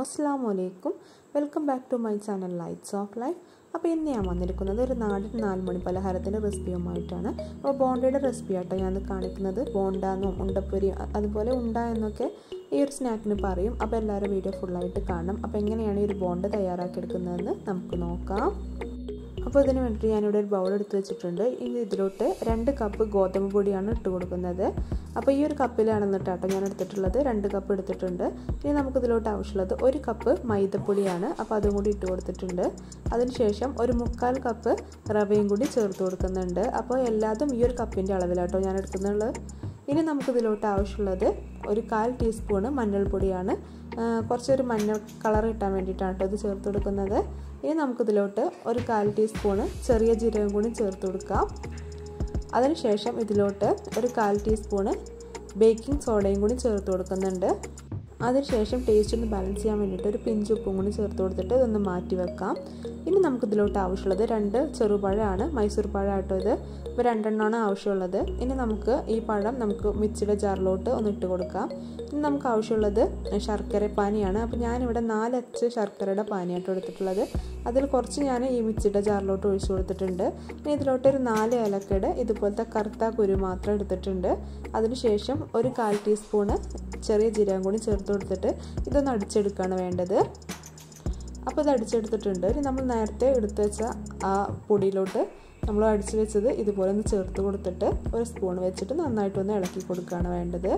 അസ്സാം വലൈക്കും welcome back to my channel lights of life അപ്പോൾ ഇന്ന് ഞാൻ വന്നിരിക്കുന്നത് ഒരു നാടൻ നാല് മണി പലഹാരത്തിൻ്റെ റെസിപ്പിയുമായിട്ടാണ് അപ്പോൾ ബോണ്ടയുടെ റെസിപ്പി ആട്ടോ ഞാൻ കാണിക്കുന്നത് ബോണ്ടാന്നും ഉണ്ടപ്പൊരി അതുപോലെ ഉണ്ട എന്നൊക്കെ ഈ ഒരു സ്നാക്കിന് പറയും അപ്പോൾ എല്ലാവരും വീഡിയോ ഫുള്ളായിട്ട് കാണണം അപ്പോൾ എങ്ങനെയാണ് ഈ ഒരു ബോണ്ട തയ്യാറാക്കിയെടുക്കുന്നതെന്ന് നമുക്ക് നോക്കാം അപ്പോൾ ഇതിന് വേണ്ടിയിട്ട് ഞാനിവിടെ ഒരു ബൗൾ എടുത്ത് വെച്ചിട്ടുണ്ട് ഇനി ഇതിലോട്ട് രണ്ട് കപ്പ് ഗോതമ്പ് പൊടിയാണ് ഇട്ട് കൊടുക്കുന്നത് അപ്പോൾ ഈ ഒരു കപ്പിലാണെന്ന് കേട്ടോ ഞാൻ എടുത്തിട്ടുള്ളത് രണ്ട് കപ്പ് എടുത്തിട്ടുണ്ട് ഇനി നമുക്ക് ഇതിലോട്ട് ആവശ്യമുള്ളത് ഒരു കപ്പ് മൈദപ്പൊടിയാണ് അപ്പോൾ അതും കൂടി ഇട്ട് കൊടുത്തിട്ടുണ്ട് അതിനുശേഷം ഒരു മുക്കാൽ കപ്പ് റവയും കൂടി ചേർത്ത് കൊടുക്കുന്നുണ്ട് അപ്പോൾ എല്ലാതും ഈ ഒരു കപ്പിൻ്റെ അളവിലാട്ടോ ഞാൻ എടുക്കുന്നുള്ളത് ഇനി നമുക്കിതിലോട്ട് ആവശ്യമുള്ളത് ഒരു കാൽ ടീസ്പൂണ് മഞ്ഞൾപ്പൊടിയാണ് കുറച്ചൊരു മഞ്ഞ കളർ കിട്ടാൻ വേണ്ടിയിട്ടാണ് കേട്ടോ ഇത് ചേർത്ത് കൊടുക്കുന്നത് ഇനി നമുക്കിതിലോട്ട് ഒരു കാൽ ടീസ്പൂണ് ചെറിയ ജീരകം കൂടി ചേർത്ത് കൊടുക്കാം അതിനുശേഷം ഇതിലോട്ട് ഒരു കാൽ ടീസ്പൂണ് ബേക്കിംഗ് സോഡയും കൂടി ചേർത്ത് കൊടുക്കുന്നുണ്ട് അതിനുശേഷം ടേസ്റ്റ് ഒന്ന് ബാലൻസ് ചെയ്യാൻ വേണ്ടിയിട്ട് ഒരു പിഞ്ച് ഉപ്പും കൂടി ചേർത്ത് കൊടുത്തിട്ട് ഇതൊന്ന് മാറ്റി വെക്കാം ഇനി നമുക്ക് ഇതിലോട്ട് ആവശ്യമുള്ളത് രണ്ട് ചെറുപഴമാണ് മൈസൂർ പഴമായിട്ടോ ഇത് ഇപ്പോൾ രണ്ടെണ്ണമാണ് ആവശ്യമുള്ളത് ഇനി നമുക്ക് ഈ പഴം നമുക്ക് മിക്സിയുടെ ജാറിലോട്ട് ഒന്ന് ഇട്ട് കൊടുക്കാം ഇനി നമുക്ക് ആവശ്യമുള്ളത് ശർക്കര പാനിയാണ് അപ്പോൾ ഞാനിവിടെ നാലച്ച് ശർക്കരയുടെ പാനിയായിട്ട് എടുത്തിട്ടുള്ളത് അതിൽ കുറച്ച് ഞാൻ ഈ മിക്സിയുടെ ജാറിലോട്ട് ഒഴിച്ചു കൊടുത്തിട്ടുണ്ട് ഇനി ഇതിലോട്ട് ഒരു നാല് ഏലക്കയുടെ ഇതുപോലത്തെ കറുത്ത കുരു മാത്രം എടുത്തിട്ടുണ്ട് അതിനുശേഷം ഒരു കാൽ ടീസ്പൂണ് ചെറിയ ജീരകം കൂടി ചേർത്ത് കൊടുത്തിട്ട് ഇതൊന്ന് അടിച്ചെടുക്കുകയാണ് വേണ്ടത് അപ്പോൾ ഇത് അടിച്ചെടുത്തിട്ടുണ്ട് ഇനി നമ്മൾ നേരത്തെ എടുത്തു വെച്ച ആ പൊടിയിലോട്ട് നമ്മൾ അടിച്ചു വെച്ചത് ഇതുപോലെ ഒന്ന് ചേർത്ത് കൊടുത്തിട്ട് ഒരു സ്പൂൺ വെച്ചിട്ട് നന്നായിട്ടൊന്ന് ഇളക്കി കൊടുക്കുകയാണ് വേണ്ടത്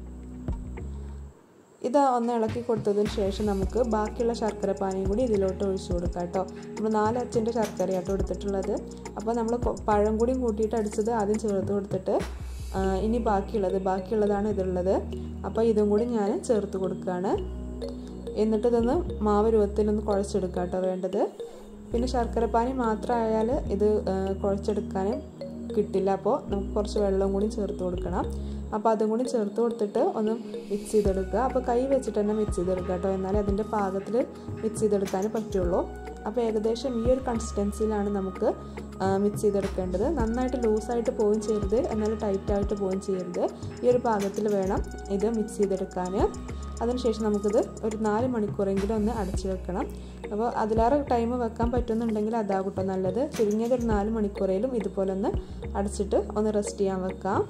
ഇത് ഒന്ന് ഇളക്കി കൊടുത്തതിന് ശേഷം നമുക്ക് ബാക്കിയുള്ള ശർക്കര പാനിയും കൂടി ഇതിലോട്ട് ഒഴിച്ചു കൊടുക്കാം കേട്ടോ നമ്മൾ നാലച്ചിൻ്റെ ശർക്കരയാട്ടോ എടുത്തിട്ടുള്ളത് അപ്പോൾ നമ്മൾ പഴം കൂടിയും കൂട്ടിയിട്ട് അടിച്ചത് ആദ്യം ചേർത്ത് കൊടുത്തിട്ട് ഇനി ബാക്കിയുള്ളത് ബാക്കിയുള്ളതാണ് ഇതുള്ളത് അപ്പോൾ ഇതും കൂടി ഞാൻ ചേർത്ത് കൊടുക്കുകയാണ് എന്നിട്ട് ഇതൊന്ന് മാവ് രൂപത്തിലൊന്ന് കുഴച്ചെടുക്കുക കേട്ടോ വേണ്ടത് പിന്നെ ശർക്കരപ്പാനി മാത്രമായാൽ ഇത് കുഴച്ചെടുക്കാനും കിട്ടില്ല അപ്പോൾ നമുക്ക് കുറച്ച് വെള്ളം കൂടി ചേർത്ത് കൊടുക്കണം അപ്പോൾ അതും കൂടി ചേർത്ത് കൊടുത്തിട്ട് ഒന്ന് മിക്സ് ചെയ്തെടുക്കുക അപ്പോൾ കൈ വെച്ചിട്ട് തന്നെ മിക്സ് ചെയ്തെടുക്കുക കേട്ടോ എന്നാലേ അതിൻ്റെ പാകത്തിൽ മിക്സ് ചെയ്തെടുക്കാൻ പറ്റുള്ളൂ അപ്പോൾ ഏകദേശം ഈ ഒരു കൺസിസ്റ്റൻസിയിലാണ് നമുക്ക് മിക്സ് ചെയ്തെടുക്കേണ്ടത് നന്നായിട്ട് ലൂസായിട്ട് പോവുകയും ചെയ്യരുത് എന്നാൽ ടൈറ്റായിട്ട് പോവുകയും ചെയ്യരുത് ഈ ഒരു പാകത്തിൽ വേണം ഇത് മിക്സ് ചെയ്തെടുക്കാൻ അതിനുശേഷം നമുക്കിത് ഒരു നാല് മണിക്കൂറെങ്കിലും ഒന്ന് അടച്ചു വെക്കണം അപ്പോൾ അതിലേറെ ടൈം വെക്കാൻ പറ്റുന്നുണ്ടെങ്കിൽ അതാകട്ടോ നല്ലത് ചുരുങ്ങിയത് ഒരു നാല് മണിക്കൂറേലും ഇതുപോലെ ഒന്ന് അടച്ചിട്ട് ഒന്ന് റെസ്റ്റ് ചെയ്യാൻ വെക്കാം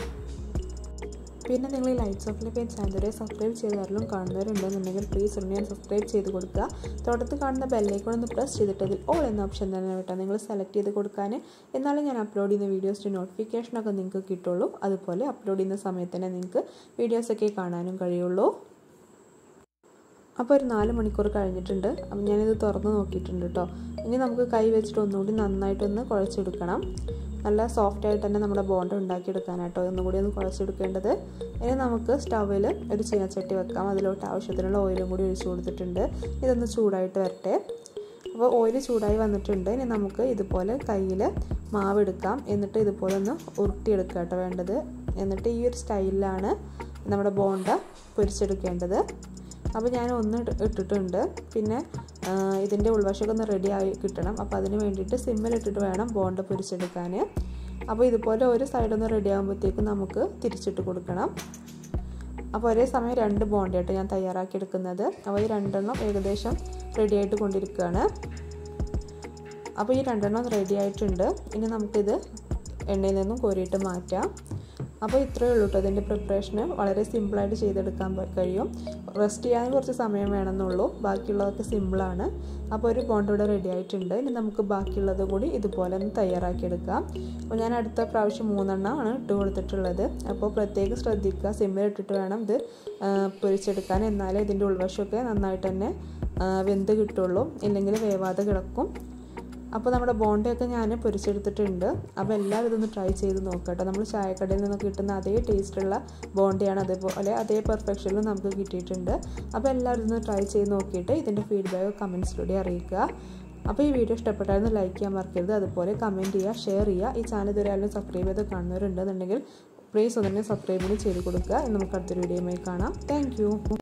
പിന്നെ നിങ്ങൾ ഈ lights of life channel subscribe ചെയ്താലും കാണുന്നവരുണ്ടെന്നുണ്ടെങ്കിൽ പ്ലീസ് ഒന്ന് ഞാൻ സബ്സ്ക്രൈബ് ചെയ്ത് കൊടുക്കുക തുടർന്ന് കാണുന്ന ബെല്ലേക്കൂടെ ഒന്ന് പ്രസ് ചെയ്തിട്ട് അതിൽ ഓൾ എന്ന ഓപ്ഷൻ തന്നെ കേട്ടോ നിങ്ങൾ സെലക്ട് ചെയ്ത് കൊടുക്കാൻ എന്നാലും ഞാൻ അപ്ലോഡ് ചെയ്യുന്ന വീഡിയോസിൻ്റെ നോട്ടിഫിക്കേഷനൊക്കെ നിങ്ങൾക്ക് കിട്ടുള്ളൂ അതുപോലെ അപ്ലോഡ് ചെയ്യുന്ന സമയത്ത് തന്നെ നിങ്ങൾക്ക് വീഡിയോസൊക്കെ കാണാനും കഴിയുള്ളൂ അപ്പോൾ ഒരു നാല് മണിക്കൂർ കഴിഞ്ഞിട്ടുണ്ട് അപ്പം ഞാനിത് തുറന്ന് നോക്കിയിട്ടുണ്ട് കേട്ടോ ഇനി നമുക്ക് കൈ വെച്ചിട്ട് ഒന്നുകൂടി നന്നായിട്ടൊന്ന് കുഴച്ചെടുക്കണം നല്ല സോഫ്റ്റ് ആയിട്ട് തന്നെ നമ്മുടെ ബോണ്ട ഉണ്ടാക്കിയെടുക്കാനായിട്ടോ ഒന്നും കൂടി ഒന്ന് കുഴച്ചെടുക്കേണ്ടത് ഇനി നമുക്ക് സ്റ്റൗവിൽ ഒരു ചീനച്ചട്ടി വെക്കാം അതിലോട്ട് ആവശ്യത്തിനുള്ള ഓയിലും കൂടി ഒഴിച്ചു കൊടുത്തിട്ടുണ്ട് ഇതൊന്ന് ചൂടായിട്ട് വരട്ടെ അപ്പോൾ ഓയിൽ ചൂടായി വന്നിട്ടുണ്ട് ഇനി നമുക്ക് ഇതുപോലെ കയ്യിൽ മാവ് എടുക്കാം എന്നിട്ട് ഇതുപോലെ ഒന്ന് ഉരുട്ടിയെടുക്കുക കേട്ടോ വേണ്ടത് എന്നിട്ട് ഈ ഒരു സ്റ്റൈലിലാണ് നമ്മുടെ ബോണ്ട പൊരിച്ചെടുക്കേണ്ടത് അപ്പോൾ ഞാൻ ഒന്ന് ഇട്ടിട്ടുണ്ട് പിന്നെ ഇതിൻ്റെ ഉൾവശമൊക്കെ ഒന്ന് റെഡി ആയി കിട്ടണം അപ്പോൾ അതിന് വേണ്ടിയിട്ട് സിമ്മിലിട്ടിട്ട് വേണം ബോണ്ട പൊരിച്ചെടുക്കാൻ അപ്പോൾ ഇതുപോലെ ഒരു സൈഡൊന്ന് റെഡി ആകുമ്പോഴത്തേക്കും നമുക്ക് തിരിച്ചിട്ട് കൊടുക്കണം അപ്പോൾ ഒരേ സമയം രണ്ട് ബോണ്ടയായിട്ട് ഞാൻ തയ്യാറാക്കി എടുക്കുന്നത് അപ്പോൾ ഈ രണ്ടെണ്ണം ഏകദേശം റെഡി ആയിട്ട് കൊണ്ടിരിക്കുകയാണ് അപ്പോൾ ഈ രണ്ടെണ്ണം റെഡി ആയിട്ടുണ്ട് ഇനി നമുക്കിത് എണ്ണയിൽ നിന്നും കോരിയിട്ട് മാറ്റാം അപ്പോൾ ഇത്രയേ ഉള്ളൂ കേട്ടോ ഇതിൻ്റെ പ്രിപ്പറേഷന് വളരെ സിമ്പിളായിട്ട് ചെയ്തെടുക്കാൻ കഴിയും റെസ്റ്റ് ചെയ്യാൻ കുറച്ച് സമയം വേണമെന്നുള്ളൂ ബാക്കിയുള്ളതൊക്കെ സിമ്പിളാണ് അപ്പോൾ ഒരു ബോണ്ട് ഇവിടെ റെഡി ആയിട്ടുണ്ട് ഇനി നമുക്ക് ബാക്കിയുള്ളത് കൂടി ഇതുപോലെ ഒന്ന് തയ്യാറാക്കിയെടുക്കാം അപ്പോൾ ഞാൻ അടുത്ത പ്രാവശ്യം മൂന്നെണ്ണമാണ് ഇട്ട് കൊടുത്തിട്ടുള്ളത് അപ്പോൾ പ്രത്യേകം ശ്രദ്ധിക്കുക സിമ്മിൽ ഇട്ടിട്ട് വേണം ഇത് പൊരിച്ചെടുക്കാൻ എന്നാലേ ഇതിൻ്റെ ഉൾവശമൊക്കെ നന്നായിട്ട് തന്നെ വെന്ത് കിട്ടുള്ളൂ ഇല്ലെങ്കിൽ വേവാതെ കിടക്കും അപ്പോൾ നമ്മുടെ ബോണ്ടയൊക്കെ ഞാൻ പൊരിച്ചെടുത്തിട്ടുണ്ട് അപ്പോൾ എല്ലാവരും ഇതൊന്ന് ട്രൈ ചെയ്ത് നോക്കട്ടോ നമ്മൾ ചായക്കടയിൽ നിന്നൊക്കെ കിട്ടുന്ന അതേ ടേസ്റ്റുള്ള ബോണ്ടയാണ് അതേപോലെ അതേ പെർഫെക്ഷനിലും നമുക്ക് കിട്ടിയിട്ടുണ്ട് അപ്പോൾ എല്ലാവരും ഇതൊന്ന് ട്രൈ ചെയ്ത് നോക്കിയിട്ട് ഇതിൻ്റെ ഫീഡ്ബാക്ക് കമൻസിലൂടെ അറിയിക്കുക അപ്പോൾ ഈ വീഡിയോ ഇഷ്ടപ്പെട്ടായിരുന്നു ലൈക്ക് ചെയ്യാൻ മറക്കരുത് അതുപോലെ കമൻറ്റ് ചെയ്യുക ഷെയർ ചെയ്യുക ഈ ചാനൽ ഇതുവരെ ആരും സബ്സ്ക്രൈബ് ചെയ്ത് കാണുന്നവരുണ്ടെന്നുണ്ടെങ്കിൽ പ്ലീസ് ഒന്ന് തന്നെ സബ്സ്ക്രൈബ് കൂടി ചെയ്ത് കൊടുക്കുക നമുക്ക് അടുത്തൊരു വീഡിയോയുമായി കാണാം താങ്ക്